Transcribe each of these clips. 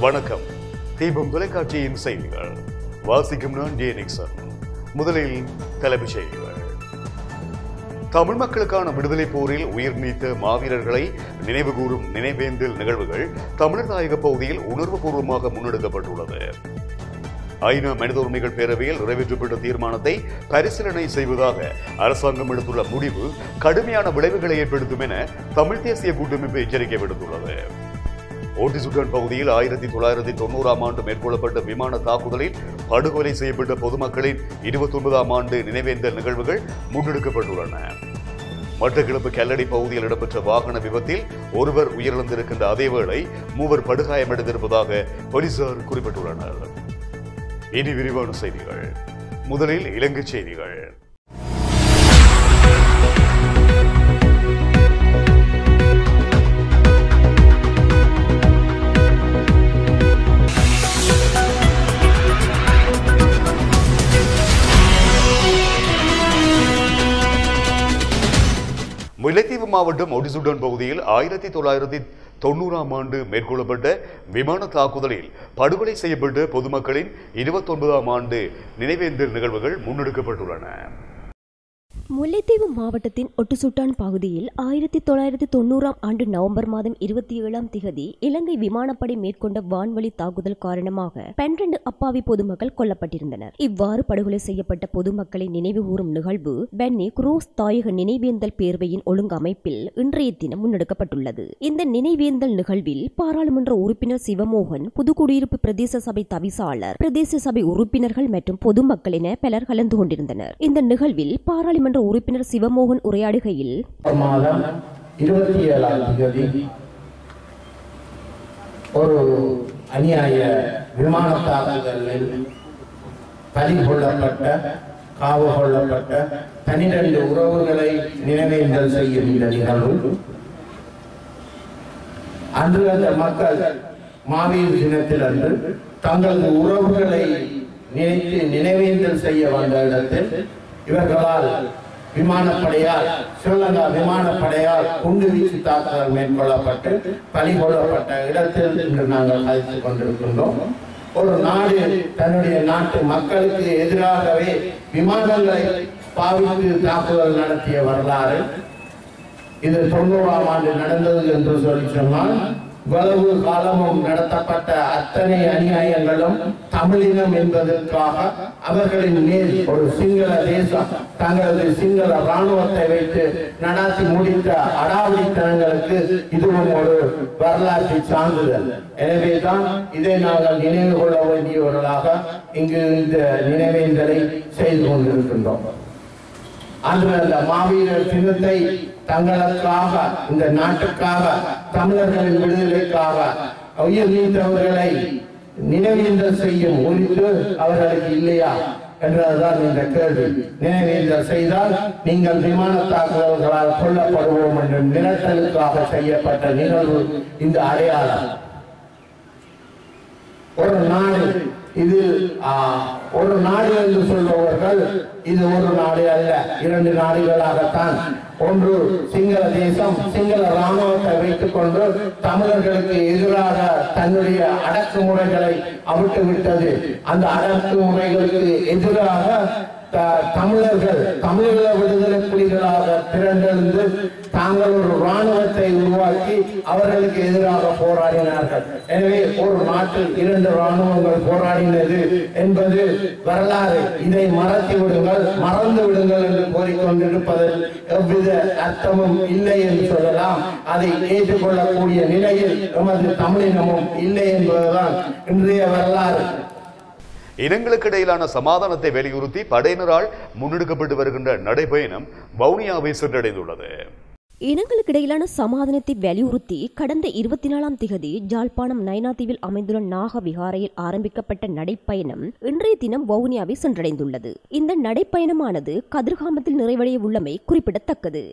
வணக்கம் தீபம் தொலைக்காட்சியின் செய்திகள் வாசிக்கும் நான் ஜே நிக்சன் முதலில் தலைப்புச் செய்திகள் தமிழ் மக்களுக்கான விடுதலை போரில் உயிர் நீத்த மாவீரர்களை நினைவுகூரும் நினைவேந்தல் நிகழ்வுகள் தமிழர் தாயக பகுதியில் உணர்வுபூர்வமாக முன்னெடுக்கப்பட்டுள்ளது ஐநா மனித உரிமைகள் பேரவையில் நிறைவேற்றப்பட்ட தீர்மானத்தை பரிசீலனை செய்வதாக அரசாங்கம் எடுத்துள்ள முடிவு கடுமையான விளைவுகளை ஏற்படுத்தும் என தமிழ் தேசிய கூட்டமைப்பு எச்சரிக்கை விடுத்துள்ளது ஓட்டிசுடன் பகுதியில் ஆயிரத்தி தொள்ளாயிரத்தி தொண்ணூறாம் ஆண்டு மேற்கொள்ளப்பட்ட விமான தாக்குதலில் படுகொலை செய்யப்பட்ட பொதுமக்களின் இருபத்தி ஒன்பதாம் ஆண்டு நினைவேந்தல் நிகழ்வுகள் முன்னெடுக்கப்பட்டுள்ளன மட்டக்கிழப்பு கல்லடி பகுதியில் இடம்பெற்ற வாகன விபத்தில் ஒருவர் உயிரிழந்திருக்கின்ற அதேவேளை மூவர் படுகாயமடைந்திருப்பதாக போலீசார் குறிப்பிட்டுள்ளனர் இனி விரிவான செய்திகள் முதலில் இலங்கை செய்திகள் முல்லைத்தீவு மாவட்டம் ஒடிசுடன் பகுதியில் ஆயிரத்தி தொள்ளாயிரத்தி தொண்ணூறாம் ஆண்டு மேற்கொள்ளப்பட்ட விமான தாக்குதலில் படுகொலை செய்யப்பட்ட பொதுமக்களின் இருபத்தொன்பதாம் ஆண்டு நினைவேந்தல் நிகழ்வுகள் முன்னெடுக்கப்பட்டுள்ளன முல்லைத்தீவு மாவட்டத்தின் ஒட்டுசுட்டான் பகுதியில் ஆயிரத்தி தொள்ளாயிரத்தி தொண்ணூறாம் ஆண்டு நவம்பர் மாதம் இருபத்தி ஏழாம் திகதி இலங்கை விமானப்படை மேற்கொண்ட வான்வழி தாக்குதல் காரணமாக பன்னிரண்டு அப்பாவி பொதுமக்கள் கொல்லப்பட்டிருந்தனர் இவ்வாறு படுகொலை செய்யப்பட்ட பொதுமக்களை நினைவுகூரும் நிகழ்வு பென்னி குரோஸ் தாயக நினைவேந்தல் பேரவையின் ஒழுங்கமைப்பில் இன்றைய தினம் முன்னெடுக்கப்பட்டுள்ளது இந்த நினைவேந்தல் நிகழ்வில் பாராளுமன்ற உறுப்பினர் சிவமோகன் புதுக்குடியிருப்பு பிரதேச சபை தவிசாளர் பிரதேச சபை உறுப்பினர்கள் மற்றும் பொதுமக்கள் என பலர் கலந்து கொண்டிருந்தனர் இந்த நிகழ்வில் பாராளுமன்ற உறுப்பினர் சிவமோகன் உரையாடுகையில் மாதம் இருபத்தி ஏழாம் தேதி ஒரு அநியாய விமான தாக்குதலில் பலி கொள்ளப்பட்ட காவு கொள்ளப்பட்ட பனிரெண்டு உறவுகளை நினைவேந்தல் செய்யும் இந்த நிகழ்வு அன்று அந்த மக்கள் மாவீர் தினத்தில் அன்று தங்களது உறவுகளை நினைத்து நினைவேந்தல் செய்ய வந்த இடத்தில் இவர்களால் விமானப்படையால் ஸ்ரீலங்கா விமானப்படையால் குண்டுவீச்சு தாக்குதல் மேற்கொள்ளப்பட்டு பலி கொள்ளப்பட்ட இடத்தில் இன்று நாங்கள் கழித்துக் கொண்டிருக்கின்றோம் ஒரு நாடு தன்னுடைய நாட்டு மக்களுக்கு எதிராகவே விமானங்களை பாவித்து தாக்குதல் நடத்திய வரலாறு இது தொண்ணூறாம் ஆண்டு நடந்தது என்று சொல்லி சொன்னால் இவ்வளவு காலமும் நடத்தப்பட்ட அத்தனை அநியாயங்களும் தமிழினம் என்பதற்காக அவர்களின் மேல் ஒரு சிங்கள தேசம் தங்களது சிங்கள ராணுவத்தை வைத்து நடாத்தி முடித்த அடாவடித்தனங்களுக்கு இதுவும் ஒரு வரலாற்று சான்றிதழ் எனவேதான் இதை நாங்கள் நினைவு கொள்ள வேண்டியவர்களாக இங்கு இந்த நினைவேந்தலை செய்து கொண்டிருக்கின்றோம் அன்று அந்த மாவீரர் தினத்தை தங்களுக்காக இந்த நாட்டுக்காக தமிழர்களின் விடுதலைக்காக உயிர் நீத்தவர்களை நினைவேந்தல் செய்யும் உரித்து அவர்களுக்கு இல்லையா என்றதுதான் இந்த கேள்வி நினைவேந்தல் செய்தால் நீங்கள் விமான தாக்குதல்களால் கொல்லப்படுவோம் என்ற மிரட்டலுக்காக செய்யப்பட்ட நிகழ்வு இந்த அடையாளம் ஒரு நாடு இது ஆ, ஒரு நாடு என்று சொல்பவர்கள் இது ஒரு நாடு அல்ல இரண்டு நாடுகளாகத்தான் ஒன்று சிங்கள தேசம் சிங்கள ராணுவத்தை வைத்துக் கொண்டு தமிழர்களுக்கு எதிராக தன்னுடைய அடக்குமுறைகளை அவிட்டு விட்டது அந்த அடக்குமுறைகளுக்கு எதிராக த- தமிழர்கள் தமிழீழ விடுதலை புலிகளாக திரண்டெழுந்து தாங்கள் ஒரு ராணுவத்தை உருவாக்கி அவர்களுக்கு எதிராக போராடினார்கள் எனவே ஒரு நாட்டில் இரண்டு ராணுவங்கள் போராடினது என்பது வரலாறு இதை மறத்தி விடுங்கள் மறந்து விடுங்கள் என்று கூறிக்கொண்டிருப்பதில் எவ்வித அர்த்தமும் இல்லை என்று சொல்லலாம் அதை ஏற்றுக்கொள்ளக்கூடிய நிலையில் எமது தமிழினமும் இல்லை என்பதுதான் இன்றைய வரலாறு இனங்களுக்கு இடையிலான சமாதானத்தை வலியுறுத்தி படையினரால் முன்னெடுக்கப்பட்டு வருகின்ற நடைபயணம் வவுனியாவை சென்றடைந்துள்ளது இனங்களுக்கிடையிலான சமாதானத்தை வலியுறுத்தி கடந்த இருபத்தி நாலாம் திகதி ஜாழ்ப்பாணம் நைனாதீவில் அமைந்துள்ள நாக விகாரையில் ஆரம்பிக்கப்பட்ட நடைப்பயணம் இன்றைய தினம் வவுனியாவை சென்றடைந்துள்ளது இந்த நடைப்பயணமானது கதிர்காமத்தில் நிறைவடைய உள்ளமை குறிப்பிடத்தக்கது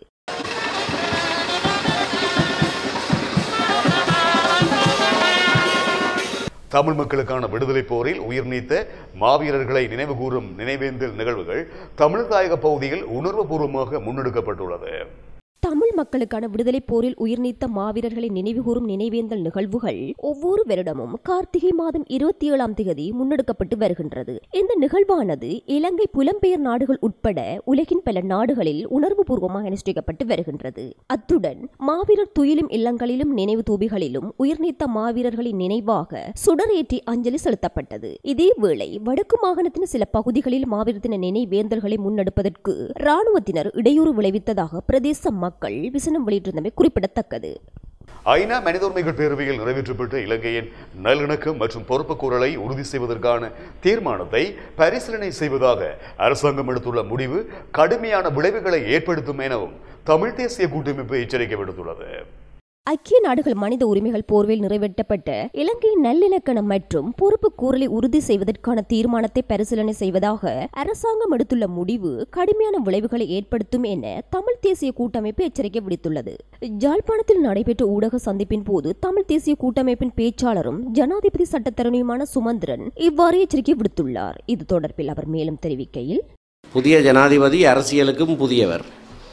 தமிழ் மக்களுக்கான விடுதலை போரில் உயிர் நீத்த மாவீரர்களை நினைவுகூரும் நினைவேந்தல் நிகழ்வுகள் தமிழ் தாயக பகுதியில் உணர்வுபூர்வமாக முன்னெடுக்கப்பட்டுள்ளது தமிழ் மக்களுக்கான விடுதலை போரில் உயிர்நீத்த மாவீரர்களை நினைவுகூரும் நினைவேந்தல் நிகழ்வுகள் ஒவ்வொரு வருடமும் கார்த்திகை மாதம் இருபத்தி ஏழாம் தேதி முன்னெடுக்கப்பட்டு வருகின்றது இந்த நிகழ்வானது இலங்கை புலம்பெயர் நாடுகள் உட்பட உலகின் பல நாடுகளில் உணர்வுபூர்வமாக அனுஷ்டிக்கப்பட்டு வருகின்றது அத்துடன் மாவீரர் துயிலும் இல்லங்களிலும் நினைவு தூபிகளிலும் உயிர்நீத்த மாவீரர்களின் நினைவாக சுடரேற்றி அஞ்சலி செலுத்தப்பட்டது இதேவேளை வடக்கு மாகாணத்தின் சில பகுதிகளில் மாவீரர் தின நினைவேந்தல்களை முன்னெடுப்பதற்கு ராணுவத்தினர் இடையூறு விளைவித்ததாக பிரதேச மக்கள் விசனம் வெளியிட்டிருந்தமை குறிப்பிடத்தக்கது ஐநா மனித உரிமைகள் பேரவையில் நிறைவேற்றப்பட்ட இலங்கையின் நல்லிணக்கம் மற்றும் பொறுப்புக்கூறலை உறுதி செய்வதற்கான தீர்மானத்தை பரிசீலனை செய்வதாக அரசாங்கம் எடுத்துள்ள முடிவு கடுமையான விளைவுகளை ஏற்படுத்தும் எனவும் தமிழ் தேசிய கூட்டமைப்பு எச்சரிக்கை விடுத்துள்ளது ஐக்கிய நாடுகள் மனித உரிமைகள் போர்வையில் நிறைவேற்றப்பட்ட இலங்கையின் நல்லிணக்கணம் மற்றும் பொறுப்பு கூறலை உறுதி செய்வதற்கான தீர்மானத்தை பரிசீலனை செய்வதாக அரசாங்கம் எடுத்துள்ள முடிவு கடுமையான விளைவுகளை ஏற்படுத்தும் என தமிழ் தேசிய கூட்டமைப்பு எச்சரிக்கை விடுத்துள்ளது ஜாழ்ப்பாணத்தில் நடைபெற்ற ஊடக சந்திப்பின் போது தமிழ் தேசிய கூட்டமைப்பின் பேச்சாளரும் ஜனாதிபதி சட்டத்தரணியுமான சுமந்திரன் இவ்வாறு எச்சரிக்கை விடுத்துள்ளார் இது தொடர்பில் அவர் மேலும் தெரிவிக்கையில் புதிய ஜனாதிபதி அரசியலுக்கும் புதியவர்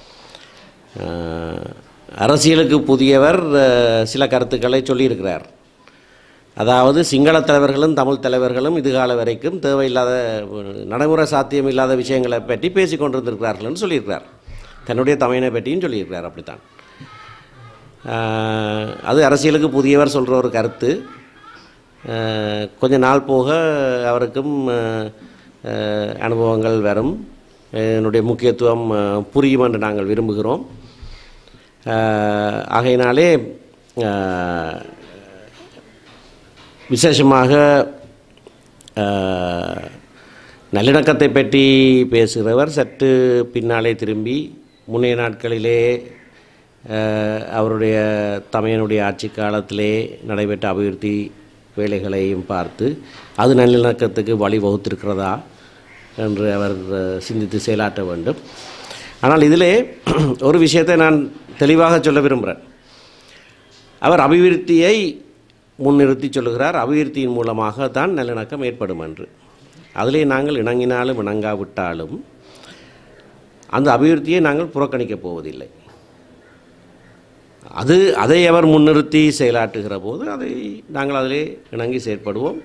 அஹ், அரசியலுக்கு புதியவர் அஹ், சில கருத்துக்களை சொல்லியிருக்கிறார் அதாவது சிங்கள தலைவர்களும் தமிழ் தலைவர்களும் இதுகால வரைக்கும் தேவையில்லாத அஹ், நடைமுறை சாத்தியம் இல்லாத விஷயங்களை பற்றி பேசிக் கொண்டிருந்திருக்கிறார்கள்னு சொல்லியிருக்கிறார் தன்னுடைய தமிழனை பற்றியும் சொல்லியிருக்கிறார் அப்படித்தான் அஹ், அது அரசியலுக்கு புதியவர் சொல்கிற ஒரு கருத்து அஹ், கொஞ்ச நாள் போக அவருக்கும் அஹ், அஹ், அனுபவங்கள் வரும் என்னுடைய முக்கியத்துவம் அஹ், புரியும் என்று நாங்கள் விரும்புகிறோம் அஹ், ஆகையினாலே அஹ், விசேஷமாக அஹ், நல்லிணக்கத்தை பற்றி பேசுகிறவர் சற்று பின்னாலே திரும்பி முன்னைய நாட்களிலே அஹ், அவருடைய தமையனுடைய ஆட்சி காலத்திலே நடைபெற்ற அபிவிருத்தி வேலைகளையும் பார்த்து அது நல்லிணக்கத்துக்கு வழிவகுத்திருக்கிறதா என்று அவர் அஹ், சிந்தித்து செயலாற்ற வேண்டும் ஆனால் இதிலே ஒரு விஷயத்தை நான் தெளிவாக சொல்ல விரும்புகிறேன் அவர் அபிவிருத்தியை முன்னிறுத்தி சொல்லுகிறார் அபிவிருத்தியின் மூலமாக தான் நல்லிணக்கம் ஏற்படும் என்று அதிலே நாங்கள் இணங்கினாலும் இணங்காவிட்டாலும் அந்த அபிவிருத்தியை நாங்கள் புறக்கணிக்கப் போவதில்லை அது அதை அவர் முன்னிறுத்தி செயலாற்றுகிற போது அதை நாங்கள் அதிலே இணங்கி செயற்படுவோம்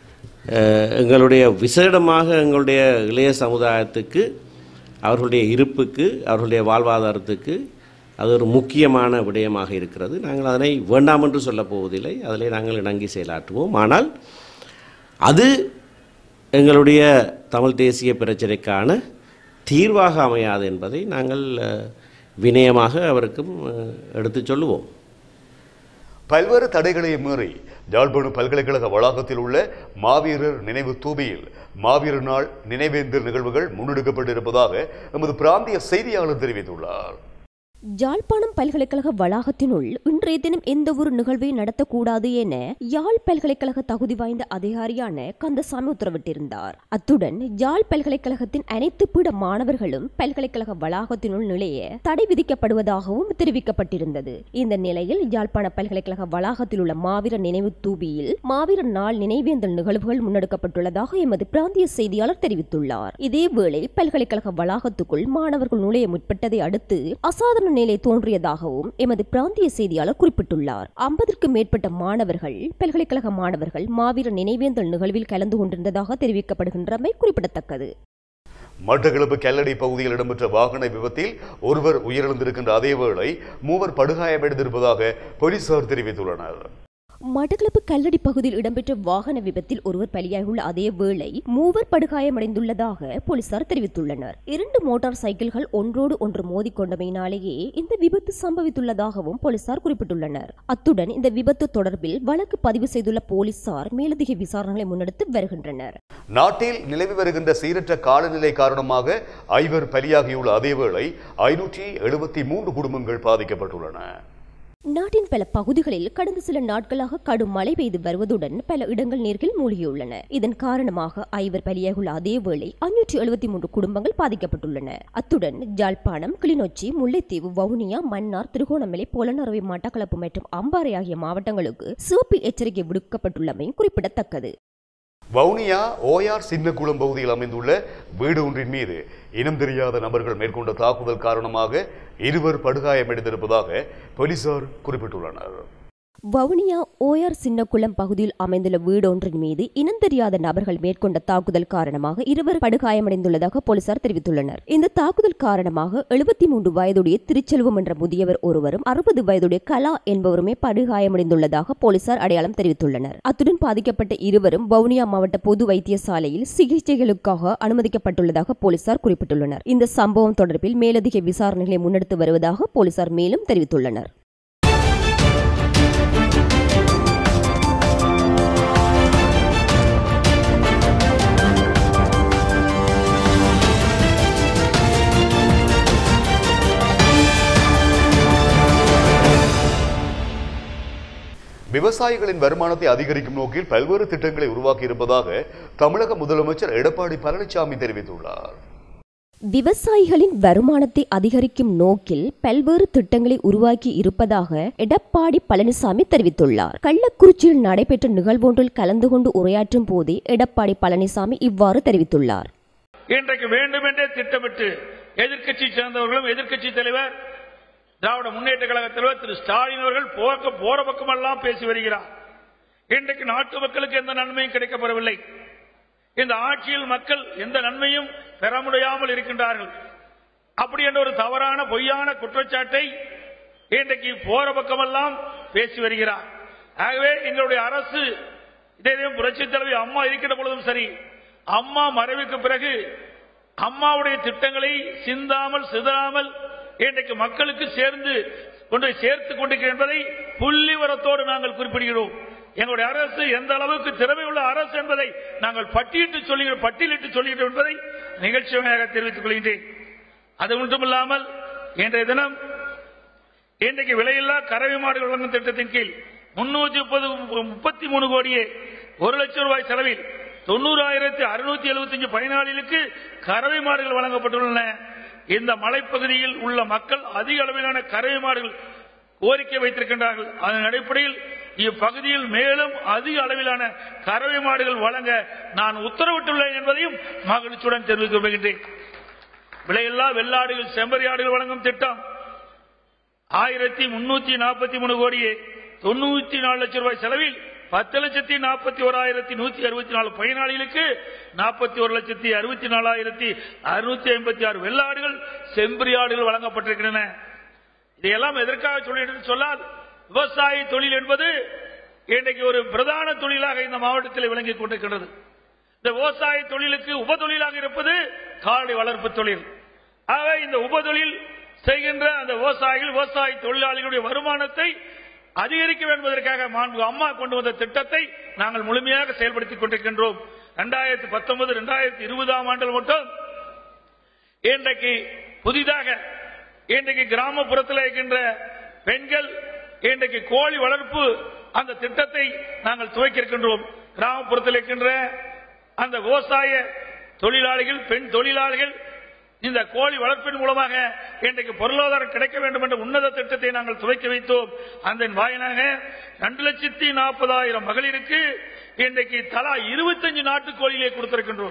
அஹ், எங்களுடைய விசேடமாக எங்களுடைய இளைய சமுதாயத்துக்கு அவர்களுடைய இருப்புக்கு அவர்களுடைய வாழ்வாதாரத்துக்கு அது ஒரு முக்கியமான விடயமாக இருக்கிறது நாங்கள் அதனை வேண்டாம் என்று சொல்லப் போவதில்லை அதிலே நாங்கள் இணங்கி செயலாற்றுவோம் ஆனால் அது எங்களுடைய தமிழ் தேசிய பிரச்சனைக்கான தீர்வாக அமையாது என்பதை நாங்கள் அஹ், வினயமாக அவருக்கும் அஹ், எடுத்துச் சொல்லுவோம் பல்வேறு தடைகளை மீறி யாழ்ப்பாணம் பல்கலைக்கழக வளாகத்தில் உள்ள மாவீரர் நினைவு தூபியில் மாவீரர் நாள் நினைவேந்தல் நிகழ்வுகள் முன்னெடுக்கப்பட்டிருப்பதாக எமது பிராந்திய செய்தியாளர் தெரிவித்துள்ளார் யாழ்ப்பாணம் பல்கலைக்கழக வளாகத்தினுள் இன்றைய தினம் எந்த ஒரு நிகழ்வையும் நடத்தக்கூடாது என யாழ் பல்கலைக்கழக தகுதி வாய்ந்த அதிகாரியான கந்தசாமி உத்தரவிட்டிருந்தார் அத்துடன் யாழ் பல்கலைக்கழகத்தின் அனைத்து பீட மாணவர்களும் பல்கலைக்கழக வளாகத்தினுள் நுழைய தடை விதிக்கப்படுவதாகவும் தெரிவிக்கப்பட்டிருந்தது இந்த நிலையில் யாழ்ப்பாண பல்கலைக்கழக வளாகத்தில் உள்ள மாவீரர் நினைவு தூபியில் மாவீரர் நாள் நினைவேந்தல் நிகழ்வுகள் முன்னெடுக்கப்பட்டுள்ளதாக எமது பிராந்திய செய்தியாளர் தெரிவித்துள்ளார் இதேவேளை பல்கலைக்கழக வளாகத்துக்குள் மாணவர்கள் நுழைய முற்பட்டதை அடுத்து அசாதாரண நிலை தோன்றியதாகவும் எமது பிராந்திய செய்தியாளர் குறிப்பிட்டுள்ளார் ஐம்பதற்கும் மேற்பட்ட மாணவர்கள் பல்கலைக்கழக மாணவர்கள் மாவீரர் நினைவேந்தல் நிகழ்வில் கலந்து கொண்டிருந்ததாக தெரிவிக்கப்படுகின்றமை குறிப்பிடத்தக்கது மட்டக்களப்பு கல்லடி பகுதியில் இடம்பெற்ற வாகன விபத்தில் ஒருவர் உயிரிழந்திருக்கின்ற அதேவேளை மூவர் படுகாயமடைந்திருப்பதாக போலீசார் தெரிவித்துள்ளனர் மட்டக்களப்பு கல்லடி பகுதியில் இடம்பெற்ற வாகன விபத்தில் ஒருவர் பலியாகியுள்ள அதே வேளை மூவர் படுகாயமடைந்துள்ளதாக போலீசார் தெரிவித்துள்ளனர் இரண்டு மோட்டார் சைக்கிள்கள் ஒன்றோடு ஒன்று மோதிக்கொண்டமையினாலேயே இந்த விபத்து சம்பவித்துள்ளதாகவும் போலீசார் குறிப்பிட்டுள்ளனர் அத்துடன் இந்த விபத்து தொடர்பில் வழக்கு பதிவு செய்துள்ள போலீசார் மேலதிக விசாரணைகளை முன்னெடுத்து வருகின்றனர் நாட்டில் நிலவி வருகின்ற சீரற்ற காலநிலை காரணமாக ஐவர் பலியாகியுள்ள அதேவேளை ஐநூற்றி எழுபத்தி மூன்று குடும்பங்கள் பாதிக்கப்பட்டுள்ளன நாட்டின் பல பகுதிகளில் கடந்த சில நாட்களாக கடும் மழை பெய்து வருவதுடன் பல இடங்கள் நீரில் மூழ்கியுள்ளன இதன் காரணமாக ஐவர் பலியாகியுள்ள அதே வேளை அஞ்சூற்றி எழுபத்தி மூன்று குடும்பங்கள் பாதிக்கப்பட்டுள்ளன அத்துடன் ஜாழ்ப்பாணம் கிளிநொச்சி முல்லைத்தீவு வவுனியா மன்னார் திருகோணமலை பொலனறுவை மட்டக்களப்பு மற்றும் அம்பாறை ஆகிய மாவட்டங்களுக்கு சிவப்பு எச்சரிக்கை விடுக்கப்பட்டுள்ளமை குறிப்பிடத்தக்கது வவுனியா ஓயார் சின்னக்குளம் பகுதியில் அமைந்துள்ள வீடு ஒன்றின் மீது இனம் தெரியாத நபர்கள் மேற்கொண்ட தாக்குதல் காரணமாக இருவர் படுகாயமடைந்திருப்பதாக போலீசார் குறிப்பிட்டுள்ளனர் வவுனியா ஓயார் சின்னக்குளம் பகுதியில் அமைந்துள்ள வீடொன்றின் மீது இனந்தெரியாத நபர்கள் மேற்கொண்ட தாக்குதல் காரணமாக இருவர் படுகாயமடைந்துள்ளதாக போலீசார் தெரிவித்துள்ளனர் இந்த தாக்குதல் காரணமாக எழுபத்தி மூன்று வயதுடைய திருச்செல்வம் என்ற முதியவர் ஒருவரும் அறுபது வயதுடைய கலா என்பவருமே படுகாயமடைந்துள்ளதாக போலீசார் அடையாளம் தெரிவித்துள்ளனர் அத்துடன் பாதிக்கப்பட்ட இருவரும் வவுனியா மாவட்ட பொது வைத்தியசாலையில் சிகிச்சைகளுக்காக அனுமதிக்கப்பட்டுள்ளதாக போலீசார் குறிப்பிட்டுள்ளனர் இந்த சம்பவம் தொடர்பில் மேலதிக விசாரணைகளை முன்னெடுத்து வருவதாக போலீசார் மேலும் தெரிவித்துள்ளனர் விவசாயிகளின் வருமானத்தை அதிகரிக்கும் நோக்கில் பல்வேறு திட்டங்களை உருவாக்கி இருப்பதாக தமிழக முதலமைச்சர் எடப்பாடி பழனிசாமி தெரிவித்துள்ளார் விவசாயிகளின் வருமானத்தை அதிகரிக்கும் நோக்கில் பல்வேறு திட்டங்களை உருவாக்கி இருப்பதாக எடப்பாடி பழனிசாமி தெரிவித்துள்ளார் கள்ளக்குறிச்சியில் நடைபெற்ற நிகழ்வொன்றில் கலந்து கொண்டு உரையாற்றும் போதே எடப்பாடி பழனிசாமி இவ்வாறு தெரிவித்துள்ளார் இன்றைக்கு வேண்டுமென்றே திட்டமிட்டு எதிர்க்கட்சி சேர்ந்தவர்களும் எதிர்க்கட்சி தலைவர் திராவிட முன்னேற்ற கழக தலைவர் திரு ஸ்டாலின் அவர்கள் போக்க போற பக்கமெல்லாம் பேசி வருகிறார் இன்றைக்கு நாட்டு மக்களுக்கு எந்த நன்மையும் கிடைக்கப்பெறவில்லை இந்த ஆட்சியில் மக்கள் எந்த நன்மையும் பெற முடியாமல் இருக்கின்றார்கள் அப்படி என்ற ஒரு தவறான பொய்யான குற்றச்சாட்டை இன்றைக்கு போற பக்கமெல்லாம் பேசி வருகிறார் ஆகவே எங்களுடைய அரசு இதே புரட்சி தலைவி அம்மா இருக்கின்ற பொழுதும் சரி அம்மா மறைவுக்கு பிறகு அம்மாவுடைய திட்டங்களை சிந்தாமல் சிதறாமல் இன்றைக்கு மக்களுக்கு சேர்ந்து கொண்டு சேர்த்துக் கொண்டிருக்கிறோம் என்பதை புள்ளிவரத்தோடு நாங்கள் குறிப்பிடுகிறோம் எங்களுடைய அரசு எந்த அளவுக்கு திறமை உள்ள அரசு என்பதை நாங்கள் பட்டியிட்டு சொல்லுகிறோம் பட்டியலிட்டு சொல்லுகிறோம் என்பதை நிகழ்ச்சியாக தெரிவித்துக் கொள்கின்றேன் அது மட்டுமில்லாமல் இன்றைய தினம் இன்றைக்கு விலையில்லா கறவை மாடுகள் வழங்கும் திட்டத்தின் கீழ் முன்னூத்தி முப்பது முப்பத்தி மூணு கோடியே ஒரு லட்சம் ரூபாய் செலவில் தொண்ணூறாயிரத்தி அறுநூத்தி எழுபத்தி அஞ்சு பயனாளிகளுக்கு கறவை மாடுகள் வழங்கப்பட்டுள்ளன இந்த மலைப்பகுதியில் உள்ள மக்கள் அதிக அளவிலான கறவை மாடுகள் கோரிக்கை வைத்திருக்கின்றார்கள் அதன் அடிப்படையில் இப்பகுதியில் மேலும் அதிக அளவிலான கறவை மாடுகள் வழங்க நான் உத்தரவிட்டுள்ளேன் என்பதையும் மகிழ்ச்சியுடன் தெரிவித்துக் கொள்கின்றேன் விலையில்லா வெள்ளாடுகள் செம்பரியாடுகள் வழங்கும் திட்டம் ஆயிரத்தி முன்னூத்தி நாற்பத்தி மூணு கோடியே தொண்ணூத்தி நாலு லட்சம் ரூபாய் செலவில் பத்து லட்சத்தி நாற்பத்தி ஓராயிரத்தி நூத்தி அறுபத்தி நாலு பயனாளிகளுக்கு நாற்பத்தி ஒரு லட்சத்தி அறுபத்தி நாலாயிரத்தி அறுநூத்தி ஐம்பத்தி ஆறு வெள்ளாடுகள் செம்பரியாடுகள் வழங்கப்பட்டிருக்கின்றன இதையெல்லாம் எதற்காக சொல்லிட்டு சொல்லால் விவசாய தொழில் என்பது இன்றைக்கு ஒரு பிரதான தொழிலாக இந்த மாவட்டத்தில் விளங்கிக் கொண்டிருக்கிறது இந்த விவசாய தொழிலுக்கு உபதொழிலாக இருப்பது கால்நடை வளர்ப்பு தொழில் ஆக இந்த உபதொழில் செய்கின்ற அந்த விவசாயிகள் விவசாய தொழிலாளிகளுடைய வருமானத்தை அதிகரிக்க வேண்டும் என்பதற்காக மாண்பு அம்மா கொண்டு வந்த திட்டத்தை நாங்கள் முழுமையாக செயல்படுத்திக் கொண்டிருக்கின்றோம் இரண்டாயிரத்தி பத்தொன்பது இரண்டாயிரத்தி இருபதாம் ஆண்டில் மட்டும் இன்றைக்கு புதிதாக இன்றைக்கு கிராமப்புறத்தில் இருக்கின்ற பெண்கள் இன்றைக்கு கோழி வளர்ப்பு அந்த திட்டத்தை நாங்கள் துவக்கி இருக்கின்றோம் கிராமப்புறத்தில் இருக்கின்ற அந்த விவசாய தொழிலாளிகள் பெண் தொழிலாளிகள் இந்த கோழி வளர்ப்பின் மூலமாக இன்றைக்கு பொருளாதாரம் கிடைக்க வேண்டும் என்ற உன்னத திட்டத்தை நாங்கள் துவக்கி வைத்தோம் அதன் வாயிலாக ரெண்டு லட்சத்தி நாற்பதாயிரம் மகளிருக்கு இன்றைக்கு தலா இருபத்தஞ்சு நாட்டுக்கோழிகளை கொடுத்திருக்கின்றோம்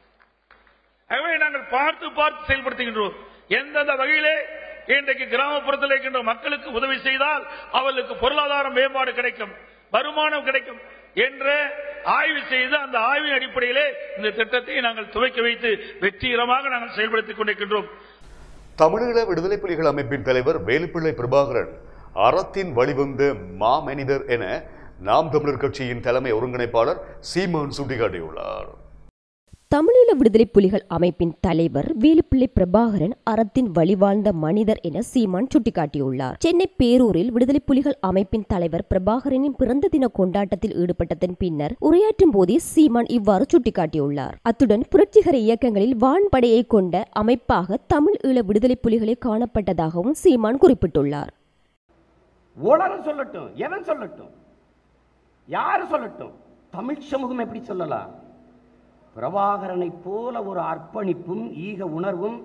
ஆகவே நாங்கள் பார்த்து பார்த்து செயல்படுத்துகின்றோம் எந்தெந்த வகையிலே இன்றைக்கு கிராமப்புறத்தில் இருக்கின்ற மக்களுக்கு உதவி செய்தால் அவர்களுக்கு பொருளாதார மேம்பாடு கிடைக்கும் வருமானம் கிடைக்கும் என்ற ஆய்வு செய்து அந்த ஆய்வின் அடிப்படையிலே இந்த திட்டத்தை நாங்கள் துவக்கி வைத்து வெற்றிகரமாக நாங்கள் செயல்படுத்திக் கொண்டிருக்கின்றோம் தமிழீழ விடுதலை புலிகள் அமைப்பின் தலைவர் வேலுப்பிள்ளை பிரபாகரன் அறத்தின் வழிவந்த மாமனிதர் என நாம் தமிழர் கட்சியின் தலைமை ஒருங்கிணைப்பாளர் சீமான் சுட்டிக்காட்டியுள்ளார் தமிழீழ விடுதலை புலிகள் அமைப்பின் தலைவர் வேலுப்பிள்ளை பிரபாகரன் அறத்தின் வழிவாழ்ந்த மனிதர் என சீமான் சுட்டிக்காட்டியுள்ளார் சென்னை பேரூரில் விடுதலை புலிகள் அமைப்பின் தலைவர் பிரபாகரனின் பிறந்த தின கொண்டாட்டத்தில் ஈடுபட்டதன் பின்னர் உரையாற்றும் போதே சீமான் இவ்வாறு சுட்டிக்காட்டியுள்ளார் அத்துடன் புரட்சிகர இயக்கங்களில் வான்படையை கொண்ட அமைப்பாக தமிழ் ஈழ விடுதலை புலிகளே காணப்பட்டதாகவும் சீமான் குறிப்பிட்டுள்ளார் உலகம் சொல்லட்டும் எவன் சொல்லட்டும் யார் சொல்லட்டும் தமிழ் சமூகம் எப்படி சொல்லலாம் பிரபாகரனை போல ஒரு அர்ப்பணிப்பும் ஈக உணர்வும்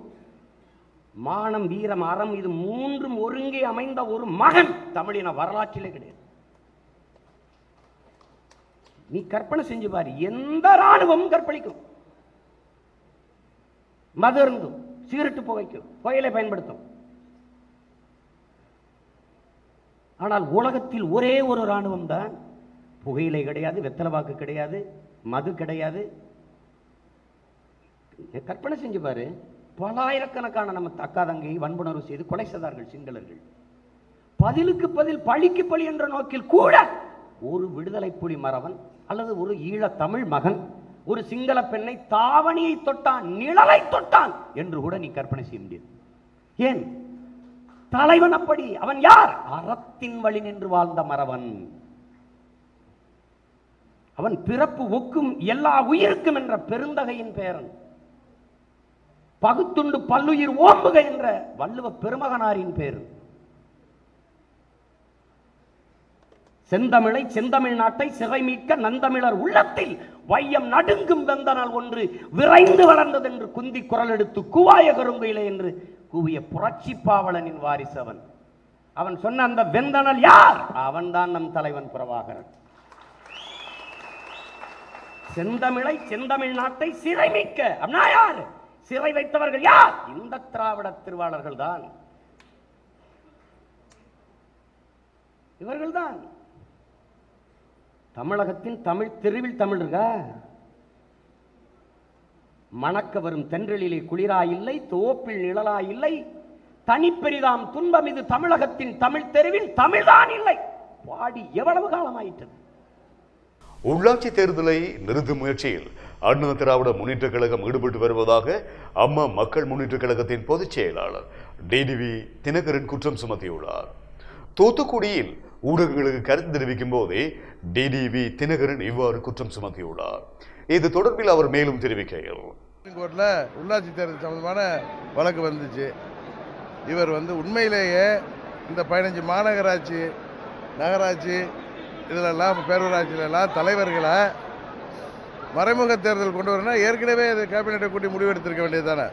மானம் வீரம் அறம் இது மூன்றும் ஒருங்கே அமைந்த ஒரு மகன் தமிழின வரலாற்றிலே கிடையாது நீ கற்பனை செஞ்சு பாரு எந்த ராணுவமும் கற்பழிக்கும் மது இருந்தும் சிகரெட்டு புகைக்கும் புகையிலை பயன்படுத்தும் ஆனால் உலகத்தில் ஒரே ஒரு ராணுவம் தான் புகையிலை கிடையாது வெத்தலைவாக்கு கிடையாது மது கிடையாது கற்பனை செஞ்சு பாரு பலாயிரக்கணக்கான நம்ம அக்கா தங்கை வன்புணர்வு செய்து கொலை செய்தார்கள் சிங்களர்கள் பதிலுக்கு பதில் பழிக்கு பழி என்ற நோக்கில் கூட ஒரு விடுதலை புலி மறவன் அல்லது ஒரு ஈழ தமிழ் மகன் ஒரு சிங்கள பெண்ணை தாவணியை தொட்டான் நிழலை தொட்டான் என்று கூட நீ கற்பனை செய்ய முடியாது ஏன் தலைவன் அப்படி அவன் யார் அறத்தின் வழி நின்று வாழ்ந்த மறவன் அவன் பிறப்பு ஒக்கும் எல்லா உயிருக்கும் என்ற பெருந்தகையின் பேரன் பகுத்துண்டு பல்லுயிர் ஓம்புக என்ற வள்ளுவ பெருமகனாரின் பேர் செந்தமிழை செந்தமிழ் நாட்டை சிறைமீக்க நந்தமிழர் உள்ளத்தில் வையம் நடுங்கும் வெந்தனால் ஒன்று விரைந்து வளர்ந்தது என்று குந்தி குரல் எடுத்து கூவாய கருங்குயிலே என்று கூவிய புரட்சி பாவலனின் வாரிசு அவன் அவன் சொன்ன அந்த வெந்தனல் யார் அவன்தான் நம் தலைவன் பிரபாகரன் செந்தமிழை செந்தமிழ் நாட்டை சிறைமிக்க அப்படின்னா யார் சிறை வைத்தவர்கள் யார் இந்த திராவிட திருவாளர்கள் தான் இவர்கள்தான் தமிழகத்தின் தமிழ் தெருவில் தமிழ் இருக்கா மணக்க வரும் தென்றலிலே குளிரா இல்லை தோப்பில் நிழலா இல்லை தனிப்பெரிதாம் துன்பம் இது தமிழகத்தின் தமிழ் தெருவில் தமிழ்தான் இல்லை பாடி எவ்வளவு காலமாயிட்டது உள்ளாட்சி தேர்தலை நிறுத்தும் முயற்சியில் அண்ணா திராவிட முன்னேற்ற கழகம் ஈடுபட்டு வருவதாக அம்மா மக்கள் முன்னேற்ற கழகத்தின் பொதுச் செயலாளர் டிடிவி தினகரன் குற்றம் சுமத்தியுள்ளார் தூத்துக்குடியில் ஊடகங்களுக்கு கருத்து தெரிவிக்கும் போதே டிடிவி தினகரன் இவ்வாறு குற்றம் சுமத்தியுள்ளார் இது தொடர்பில் அவர் மேலும் தெரிவிக்கையில் சுப்ரீம் கோர்ட்டில் உள்ளாட்சி தேர்தல் சம்பந்தமான வழக்கு வந்துச்சு இவர் வந்து உண்மையிலேயே இந்த பதினஞ்சு மாநகராட்சி நகராட்சி இதிலெல்லாம் பேரூராட்சியிலெல்லாம் தலைவர்களை மறைமுக தேர்தல் கொண்டு வரணும் ஏற்கனவே இது கேபினெட்டை கூட்டி முடிவெடுத்திருக்க வேண்டியது தானே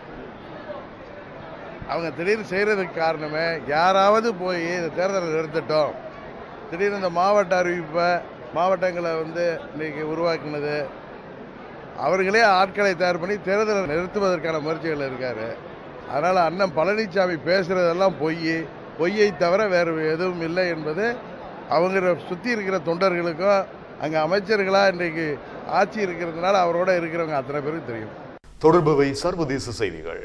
அவங்க திடீர்னு செய்கிறதுக்கு காரணமே யாராவது போய் இந்த தேர்தலை நிறுத்தட்டும் திடீர்னு இந்த மாவட்ட அறிவிப்பை மாவட்டங்களை வந்து இன்னைக்கு உருவாக்குனது அவர்களே ஆட்களை தயார் பண்ணி தேர்தலை நிறுத்துவதற்கான முயற்சிகள் இருக்காரு அதனால் அண்ணன் பழனிசாமி பேசுகிறதெல்லாம் பொய் பொய்யை தவிர வேறு எதுவும் இல்லை என்பது அவங்க சுற்றி இருக்கிற தொண்டர்களுக்கும் அங்கே அமைச்சர்களாக இன்றைக்கு ஆட்சி இருக்கிறதுனால அவரோட இருக்கிறவங்க அத்தனை பேருக்கு தெரியும் தொடர்பவை சர்வதேச செய்திகள்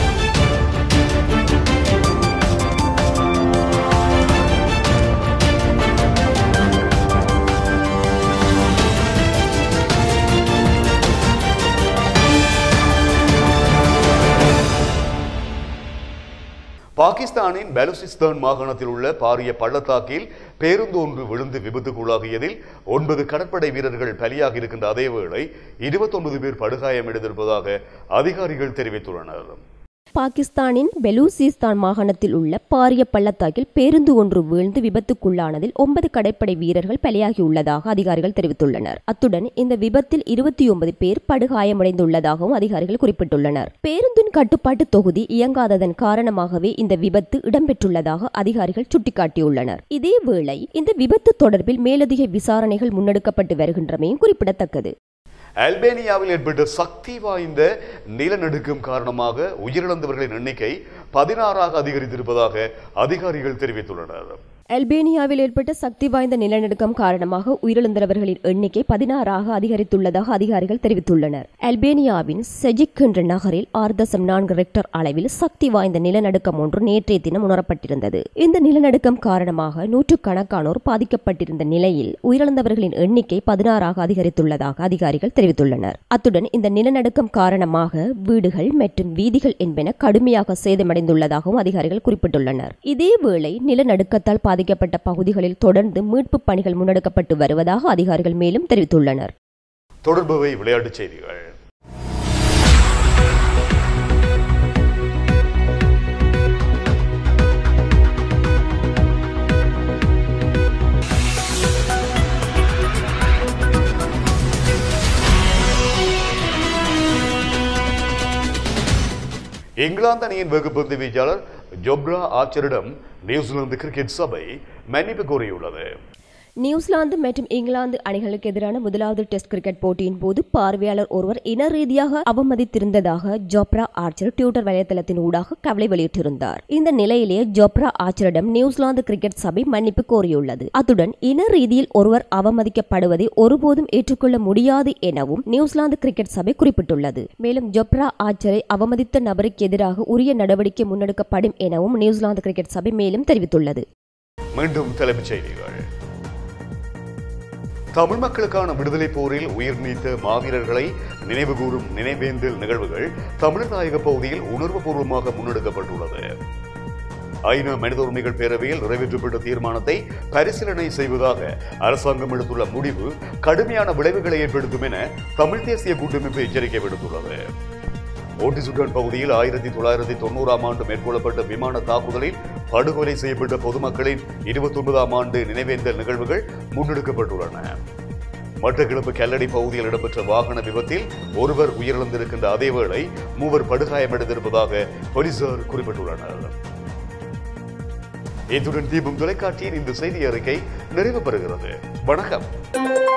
பாகிஸ்தானின் பலூசிஸ்தான் மாகாணத்தில் உள்ள பாரிய பள்ளத்தாக்கில் பேருந்து ஒன்று விழுந்து விபத்துக்குள்ளாகியதில் ஒன்பது கடற்படை வீரர்கள் பலியாகி இருக்கின்ற அதேவேளை இருபத்தொன்பது பேர் படுகாயமடைந்திருப்பதாக அதிகாரிகள் தெரிவித்துள்ளனர் பாகிஸ்தானின் பெலூசிஸ்தான் மாகாணத்தில் உள்ள பாரிய பள்ளத்தாக்கில் பேருந்து ஒன்று வீழ்ந்து விபத்துக்குள்ளானதில் ஒன்பது கடற்படை வீரர்கள் பலியாகியுள்ளதாக அதிகாரிகள் தெரிவித்துள்ளனர் அத்துடன் இந்த விபத்தில் இருபத்தி ஒன்பது பேர் படுகாயமடைந்துள்ளதாகவும் அதிகாரிகள் குறிப்பிட்டுள்ளனர் பேருந்தின் கட்டுப்பாட்டு தொகுதி இயங்காததன் காரணமாகவே இந்த விபத்து இடம்பெற்றுள்ளதாக அதிகாரிகள் சுட்டிக்காட்டியுள்ளனர் இதேவேளை இந்த விபத்து தொடர்பில் மேலதிக விசாரணைகள் முன்னெடுக்கப்பட்டு வருகின்றமையும் குறிப்பிடத்தக்கது அல்பேனியாவில் ஏற்பட்ட சக்தி வாய்ந்த நிலநடுக்கம் காரணமாக உயிரிழந்தவர்களின் எண்ணிக்கை பதினாறாக அதிகரித்திருப்பதாக அதிகாரிகள் தெரிவித்துள்ளனர் அல்பேனியாவில் ஏற்பட்ட சக்தி வாய்ந்த நிலநடுக்கம் காரணமாக உயிரிழந்தவர்களின் எண்ணிக்கை பதினாறாக அதிகரித்துள்ளதாக அதிகாரிகள் தெரிவித்துள்ளனர் அல்பேனியாவின் செஜிக் என்ற நகரில் ஆறு தசம் நான்கு ரெக்டர் அளவில் சக்தி வாய்ந்த நிலநடுக்கம் ஒன்று நேற்றைய தினம் உணரப்பட்டிருந்தது இந்த நிலநடுக்கம் காரணமாக நூற்றுக்கணக்கானோர் பாதிக்கப்பட்டிருந்த நிலையில் உயிரிழந்தவர்களின் எண்ணிக்கை பதினாறாக அதிகரித்துள்ளதாக அதிகாரிகள் தெரிவித்துள்ளனர் அத்துடன் இந்த நிலநடுக்கம் காரணமாக வீடுகள் மற்றும் வீதிகள் என்பன கடுமையாக சேதமடைந்துள்ளதாகவும் அதிகாரிகள் குறிப்பிட்டுள்ளனர் இதேவேளை நிலநடுக்கத்தால் பாதிக்கப்பட்ட பகுதிகளில் தொடர்ந்து மீட்புப் பணிகள் முன்னெடுக்கப்பட்டு வருவதாக அதிகாரிகள் மேலும் தெரிவித்துள்ளனர் தொடர்பவை விளையாட்டுச் செய்திகள் இங்கிலாந்து அணியின் வெகுப்பந்து வீச்சாளர் ஜொப்ரா ஆச்சரிடம் நியூசிலாந்து கிரிக்கெட் சபை மன்னிப்பு கோரியுள்ளது நியூசிலாந்து மற்றும் இங்கிலாந்து அணிகளுக்கு எதிரான முதலாவது டெஸ்ட் கிரிக்கெட் போட்டியின் போது பார்வையாளர் ஒருவர் இன ரீதியாக அவமதித்திருந்ததாக ஜோப்ரா ஆர்ச்சர் ட்விட்டர் வலைதளத்தின் ஊடாக கவலை வெளியிட்டிருந்தார் இந்த நிலையிலேயே ஜோப்ரா ஆர்ச்சரிடம் நியூசிலாந்து கிரிக்கெட் சபை மன்னிப்பு கோரியுள்ளது அத்துடன் இன ரீதியில் ஒருவர் அவமதிக்கப்படுவதை ஒருபோதும் ஏற்றுக்கொள்ள முடியாது எனவும் நியூசிலாந்து கிரிக்கெட் சபை குறிப்பிட்டுள்ளது மேலும் ஜோப்ரா ஆர்ச்சரை அவமதித்த நபருக்கு எதிராக உரிய நடவடிக்கை முன்னெடுக்கப்படும் எனவும் நியூசிலாந்து கிரிக்கெட் சபை மேலும் தெரிவித்துள்ளது மீண்டும் தலைப்புச் செய்திகள் தமிழ் மக்களுக்கான விடுதலை போரில் உயிர் நீத்த மாவீரர்களை நினைவுகூரும் நினைவேந்தல் நிகழ்வுகள் தமிழர்நாயக பகுதியில் உணர்வுபூர்வமாக முன்னெடுக்கப்பட்டுள்ளது ஐநா மனித உரிமைகள் பேரவையில் நிறைவேற்றப்பட்ட தீர்மானத்தை பரிசீலனை செய்வதாக அரசாங்கம் எடுத்துள்ள முடிவு கடுமையான விளைவுகளை ஏற்படுத்தும் என தமிழ் தேசிய கூட்டமைப்பு எச்சரிக்கை விடுத்துள்ளது ஓட்டிசுடன் பகுதியில் ஆயிரத்தி தொள்ளாயிரத்தி தொண்ணூறாம் ஆண்டு மேற்கொள்ளப்பட்ட விமான தாக்குதலில் படுகொலை செய்யப்பட்ட பொதுமக்களின் இருபத்தி ஒன்பதாம் ஆண்டு நினைவேந்தல் நிகழ்வுகள் முன்னெடுக்கப்பட்டுள்ளன மட்டக்கிழப்பு கல்லடி பகுதியில் இடம்பெற்ற வாகன விபத்தில் ஒருவர் உயிரிழந்திருக்கின்ற அதேவேளை மூவர் படுகாயமடைந்திருப்பதாக போலீசார் குறிப்பிட்டுள்ளனர் இத்துடன் தீபம் தொலைக்காட்சியின் இந்த செய்தி அறிக்கை நிறைவு பெறுகிறது வணக்கம்